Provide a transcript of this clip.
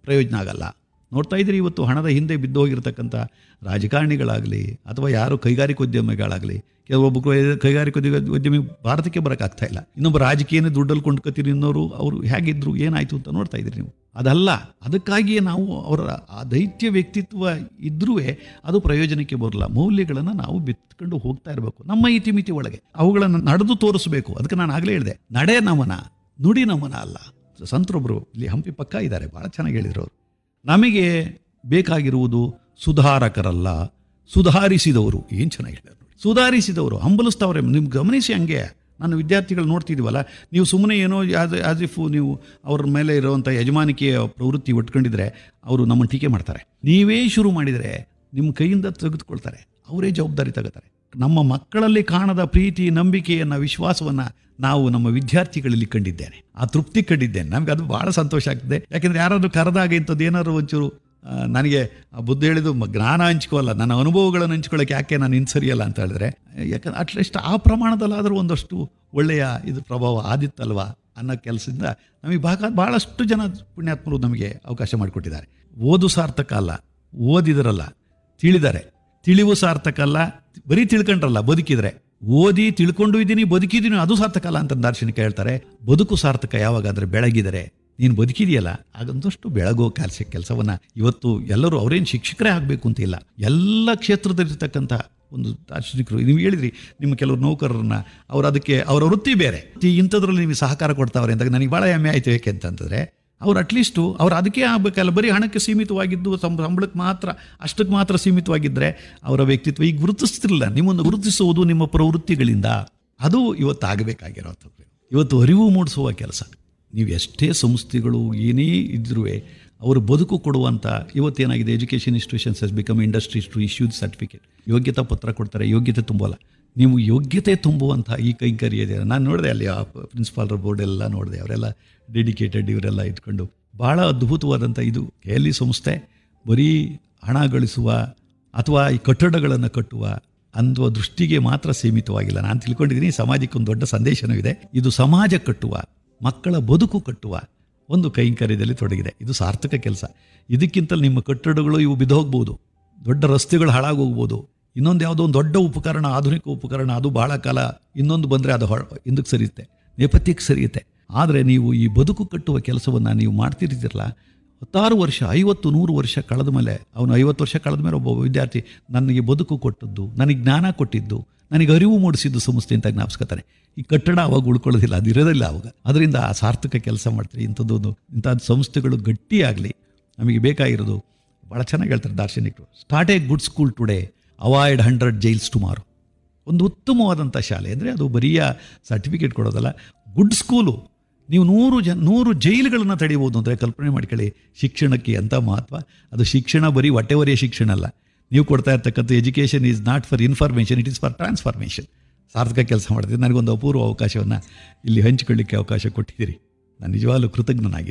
ಪ್ರಯೋಜನ ಆಗಲ್ಲ ನೋಡ್ತಾ ಇದ್ದೀರಿ ಇವತ್ತು ಹಣದ ಹಿಂದೆ ಬಿದ್ದು ಹೋಗಿರ್ತಕ್ಕಂಥ ರಾಜಕಾರಣಿಗಳಾಗಲಿ ಅಥವಾ ಯಾರು ಕೈಗಾರಿಕೋದ್ಯಮಿಗಳಾಗಲಿ ಕೆಲವೊಬ್ಬ ಕೈಗಾರಿಕೋದ್ಯ ಉದ್ಯಮಿ ಭಾರತಕ್ಕೆ ಬರೋಕ್ಕಾಗ್ತಾ ಇಲ್ಲ ಇನ್ನೊಬ್ಬ ರಾಜಕೀಯನೇ ದುಡ್ಡಲ್ಲಿ ಕೊಂಡ್ಕೊತೀರಿ ಇನ್ನೋರು ಅವರು ಹೇಗಿದ್ರು ಏನಾಯಿತು ಅಂತ ನೋಡ್ತಾ ಇದ್ದೀರಿ ನೀವು ಅದಲ್ಲ ಅದಕ್ಕಾಗಿಯೇ ನಾವು ಅವರ ಆ ದೈತ್ಯ ವ್ಯಕ್ತಿತ್ವ ಇದ್ರೂ ಅದು ಪ್ರಯೋಜನಕ್ಕೆ ಬರಲ್ಲ ಮೌಲ್ಯಗಳನ್ನು ನಾವು ಬಿತ್ಕೊಂಡು ಹೋಗ್ತಾ ಇರಬೇಕು ನಮ್ಮ ಇತಿಮಿತಿ ಒಳಗೆ ಅವುಗಳನ್ನು ನಡೆದು ತೋರಿಸಬೇಕು ಅದಕ್ಕೆ ನಾನು ಆಗಲೇ ಹೇಳಿದೆ ನಡೆ ನಮನ ನುಡಿ ನಮನ ಅಲ್ಲ ಸಂತರೊಬ್ಬರು ಇಲ್ಲಿ ಹಂಪಿ ಪಕ್ಕ ಇದ್ದಾರೆ ಭಾಳ ಚೆನ್ನಾಗಿ ಹೇಳಿದ್ರು ಅವರು ನಮಗೆ ಬೇಕಾಗಿರುವುದು ಸುಧಾರಕರಲ್ಲ ಸುಧಾರಿಸಿದವರು ಏನು ಚೆನ್ನಾಗಿ ಹೇಳಿದ್ರು ನೋಡಿ. ಸುಧಾರಿಸಿದವರು ಹಂಬಲಿಸ್ತವ್ರೆ ನಿಮ್ಗೆ ಗಮನಿಸಿ ಹಂಗೆ ನಾನು ವಿದ್ಯಾರ್ಥಿಗಳು ನೋಡ್ತಿದ್ದೀವಲ್ಲ ನೀವು ಸುಮ್ಮನೆ ಏನೋ ಆಸ್ ಆಸ್ ಇಫ್ ನೀವು ಅವ್ರ ಮೇಲೆ ಇರುವಂಥ ಯಜಮಾನಿಕೆಯ ಪ್ರವೃತ್ತಿ ಒಟ್ಕೊಂಡಿದ್ರೆ ಅವರು ನಮ್ಮನ್ನು ಟೀಕೆ ಮಾಡ್ತಾರೆ ನೀವೇ ಶುರು ಮಾಡಿದರೆ ನಿಮ್ಮ ಕೈಯಿಂದ ತೆಗೆದುಕೊಳ್ತಾರೆ ಅವರೇ ಜವಾಬ್ದಾರಿ ತಗೋತಾರೆ ನಮ್ಮ ಮಕ್ಕಳಲ್ಲಿ ಕಾಣದ ಪ್ರೀತಿ ನಂಬಿಕೆಯನ್ನು ವಿಶ್ವಾಸವನ್ನು ನಾವು ನಮ್ಮ ವಿದ್ಯಾರ್ಥಿಗಳಲ್ಲಿ ಕಂಡಿದ್ದೇನೆ ಆ ತೃಪ್ತಿ ಕಂಡಿದ್ದೇನೆ ನಮ್ಗೆ ಅದು ಭಾಳ ಸಂತೋಷ ಆಗ್ತದೆ ಯಾಕೆಂದರೆ ಯಾರಾದರೂ ಕರೆದಾಗ ಇಂಥದ್ದು ಏನಾದ್ರು ಒಂಚೂರು ಆ, ನನಗೆ ಆ ಬುದ್ಧಿ ಹೇಳಿದು ಮ- ಜ್ಞಾನ ಹಂಚ್ಕೋಲ್ಲ ನನ್ನ ಅನುಭವಗಳನ್ನು ಹಂಚ್ಕೊಳ್ಳೋಕೆ ಯಾಕೆ ನಾನು ಇನ್ನು ಸರಿಯಲ್ಲ ಅಂತ ಹೇಳಿದ್ರೆ ಯಾಕಂದ್ರೆ ಅಟ್ಲೀಸ್ಟ್ ಆ ಪ್ರಮಾಣದಲ್ಲಾದರೂ ಒಂದಷ್ಟು ಒಳ್ಳೆಯ ಇದು ಪ್ರಭಾವ ಆದಿತ್ತಲ್ವಾ ಅನ್ನೋ ಕೆಲಸದಿಂದ ನಮಗೆ ಭಾಗ ಭಾಳಷ್ಟು ಜನ ಪುಣ್ಯಾತ್ಮರು ನಮಗೆ ಅವಕಾಶ ಮಾಡಿಕೊಟ್ಟಿದ್ದಾರೆ ಓದು ಸಾರ್ಥಕ ಅಲ್ಲ ಓದಿದರಲ್ಲ ತಿಳಿದರೆ ತಿಳಿವು ಸಾರ್ಥಕ ಅಲ್ಲ ಬರೀ ತಿಳ್ಕೊಂಡ್ರಲ್ಲ ಬದುಕಿದ್ರೆ ಓದಿ ತಿಳ್ಕೊಂಡು ಇದ್ದೀನಿ ಬದುಕಿದ್ದೀನಿ ಅದು ಸಾರ್ಥಕ ಅಲ್ಲ ಅಂತ ದಾರ್ಶನಿಕ ಹೇಳ್ತಾರೆ ಬದುಕು ಸಾರ್ಥಕ ಯಾವಾಗಾದ್ರೆ ಬೆಳಗಿದರೆ ನೀನು ಬದುಕಿದೆಯಲ್ಲ ಆಗೊಂದಷ್ಟು ಬೆಳಗೋ ಕೆಲಸ ಕೆಲಸವನ್ನು ಇವತ್ತು ಎಲ್ಲರೂ ಅವರೇನು ಶಿಕ್ಷಕರೇ ಆಗಬೇಕು ಅಂತ ಇಲ್ಲ ಎಲ್ಲ ಕ್ಷೇತ್ರದಲ್ಲಿರ್ತಕ್ಕಂಥ ಒಂದು ದಾರ್ಶನಿಕರು ನೀವು ಹೇಳಿದ್ರಿ ನಿಮ್ಮ ಕೆಲವರು ನೌಕರರನ್ನ ಅವ್ರು ಅದಕ್ಕೆ ಅವರ ವೃತ್ತಿ ಬೇರೆ ಈ ಇಂಥದ್ರಲ್ಲಿ ನಿಮಗೆ ಸಹಕಾರ ಕೊಡ್ತಾವ್ರೆ ಅಂದಾಗ ನನಗೆ ಭಾಳ ಹೆಮ್ಮೆ ಆಯ್ತು ಏಕೆ ಅಂತಂತಂದರೆ ಅವ್ರು ಅಟ್ಲೀಸ್ಟು ಅವ್ರು ಅದಕ್ಕೆ ಆಗಬೇಕಲ್ಲ ಬರೀ ಹಣಕ್ಕೆ ಸೀಮಿತವಾಗಿದ್ದು ಸಂಬ ಸಂಬಳಕ್ಕೆ ಮಾತ್ರ ಅಷ್ಟಕ್ಕೆ ಮಾತ್ರ ಸೀಮಿತವಾಗಿದ್ದರೆ ಅವರ ವ್ಯಕ್ತಿತ್ವ ಈಗ ಗುರುತಿಸ್ತಿರಲಿಲ್ಲ ನಿಮ್ಮನ್ನು ಗುರುತಿಸುವುದು ನಿಮ್ಮ ಪ್ರವೃತ್ತಿಗಳಿಂದ ಅದು ಇವತ್ತು ಆಗಬೇಕಾಗಿರೋಂಥದ್ದು ಇವತ್ತು ಅರಿವು ಮೂಡಿಸುವ ಕೆಲಸ ನೀವು ಎಷ್ಟೇ ಸಂಸ್ಥೆಗಳು ಏನೇ ಇದ್ರೂ ಅವರು ಬದುಕು ಕೊಡುವಂಥ ಇವತ್ತೇನಾಗಿದೆ education institutions has become industries to issue the certificate ಯೋಗ್ಯತಾ ಪತ್ರ ಕೊಡ್ತಾರೆ ಯೋಗ್ಯತೆ ತುಂಬಲ್ಲ ನೀವು ಯೋಗ್ಯತೆ ತುಂಬುವಂಥ ಈ ಕೈಂಕರ್ಯ ಇದೆ ನಾನು ನೋಡಿದೆ ಅಲ್ಲಿ ಆ ಪ್ರಿನ್ಸಿಪಾಲ್ರ ಬೋರ್ಡ್ ಎಲ್ಲ ನೋಡಿದೆ ಅವರೆಲ್ಲ ಡೆಡಿಕೇಟೆಡ್ ಇವರೆಲ್ಲ ಇಟ್ಕೊಂಡು ಭಾಳ ಅದ್ಭುತವಾದಂಥ ಇದು ಎಲ್ಲಿ ಸಂಸ್ಥೆ ಬರೀ ಹಣ ಗಳಿಸುವ ಅಥವಾ ಈ ಕಟ್ಟಡಗಳನ್ನು ಕಟ್ಟುವ ಅನ್ನುವ ದೃಷ್ಟಿಗೆ ಮಾತ್ರ ಸೀಮಿತವಾಗಿಲ್ಲ ನಾನು ತಿಳ್ಕೊಂಡಿದ್ದೀನಿ ಸಮಾಜಕ್ಕೆ ಒಂದು ದೊಡ್ಡ ಸಂದೇಶನೂ ಇದೆ ಇದು ಸಮಾಜ ಕಟ್ಟುವ ಮಕ್ಕಳ ಬದುಕು ಕಟ್ಟುವ ಒಂದು ಕೈಂಕರ್ಯದಲ್ಲಿ ತೊಡಗಿದೆ ಇದು ಸಾರ್ಥಕ ಕೆಲಸ ಇದಕ್ಕಿಂತಲೂ ನಿಮ್ಮ ಕಟ್ಟಡಗಳು ಇವು ಬಿದ್ದೋಗ್ಬೋದು ದೊಡ್ಡ ರಸ್ತೆಗಳು ಹಾಳಾಗೋಗ್ಬೋದು ಇನ್ನೊಂದು ಯಾವುದೋ ಒಂದು ದೊಡ್ಡ ಉಪಕರಣ ಆಧುನಿಕ ಉಪಕರಣ ಅದು ಬಹಳ ಕಾಲ ಇನ್ನೊಂದು ಬಂದರೆ ಅದು ಹೊರ ಹಿಂದಕ್ಕೆ ಸರಿಯುತ್ತೆ ನೇಪಥ್ಯಕ್ಕೆ ಸರಿಯುತ್ತೆ ಆದರೆ ನೀವು ಈ ಬದುಕು ಕಟ್ಟುವ ಕೆಲಸವನ್ನು ನೀವು ಮಾಡ್ತಿರ್ತೀರಲ್ಲ ಹತ್ತಾರು ವರ್ಷ ಐವತ್ತು ನೂರು ವರ್ಷ ಕಳೆದ ಮೇಲೆ ಅವನು ಐವತ್ತು ವರ್ಷ ಕಳೆದ ಮೇಲೆ ಒಬ್ಬ ವಿದ್ಯಾರ್ಥಿ ನನಗೆ ಬದುಕು ಕೊಟ್ಟದ್ದು ನನಗೆ ಜ್ಞಾನ ಕೊಟ್ಟಿದ್ದು ನನಗೆ ಅರಿವು ಮೂಡಿಸಿದ್ದು ಸಂಸ್ಥೆ ಅಂತ ಜ್ಞಾಪಿಸ್ಕೊತಾನೆ ಈ ಕಟ್ಟಡ ಅವಾಗ ಉಳ್ಕೊಳ್ಳೋದಿಲ್ಲ ಅದು ಇರೋದಿಲ್ಲ ಅವಾಗ ಅದರಿಂದ ಆ ಸಾರ್ಥಕ ಕೆಲಸ ಮಾಡ್ತೀರಿ ಇಂಥದ್ದೊಂದು ಇಂಥ ಸಂಸ್ಥೆಗಳು ಗಟ್ಟಿಯಾಗಲಿ ನಮಗೆ ಬೇಕಾಗಿರೋದು ಭಾಳ ಚೆನ್ನಾಗಿ ಹೇಳ್ತಾರೆ ದಾರ್ಶನಿಕರು start a good school today avoid hundred jails tomorrow ಒಂದು ಉತ್ತಮವಾದಂಥ ಶಾಲೆ ಅಂದರೆ ಅದು ಬರೀಯ ಸರ್ಟಿಫಿಕೇಟ್ ಕೊಡೋದಲ್ಲ ಗುಡ್ ಸ್ಕೂಲು ನೀವು ನೂರು ಜನ ನೂರು ಜೈಲುಗಳನ್ನು ತಡಿಬೋದು ಅಂದರೆ ಕಲ್ಪನೆ ಮಾಡ್ಕೊಳ್ಳಿ ಶಿಕ್ಷಣಕ್ಕೆ ಎಂಥ ಮಹತ್ವ ಅದು ಶಿಕ್ಷಣ ಬರೀ ಹೊಟ್ಟೆವರಿಯ ಶಿಕ್ಷಣ ಅಲ್ಲ ನೀವು ಕೊಡ್ತಾ ಇರ್ತಕ್ಕಂಥ education is not for information it is for transformation ಸಾರ್ಥಕ ಕೆಲಸ ಮಾಡ್ತಿದ್ದೆ ನನಗೊಂದು ಅಪೂರ್ವ ಅವಕಾಶವನ್ನು ಇಲ್ಲಿ ಹಂಚಿಕೊಳ್ಳಿಕ್ಕೆ ಅವಕಾಶ ಕೊಟ್ಟಿದ್ದೀರಿ ನಾನು ನಿಜವಾಗ್ಲೂ ಕೃತಜ್ಞನಾಗಿದ್ದೀನಿ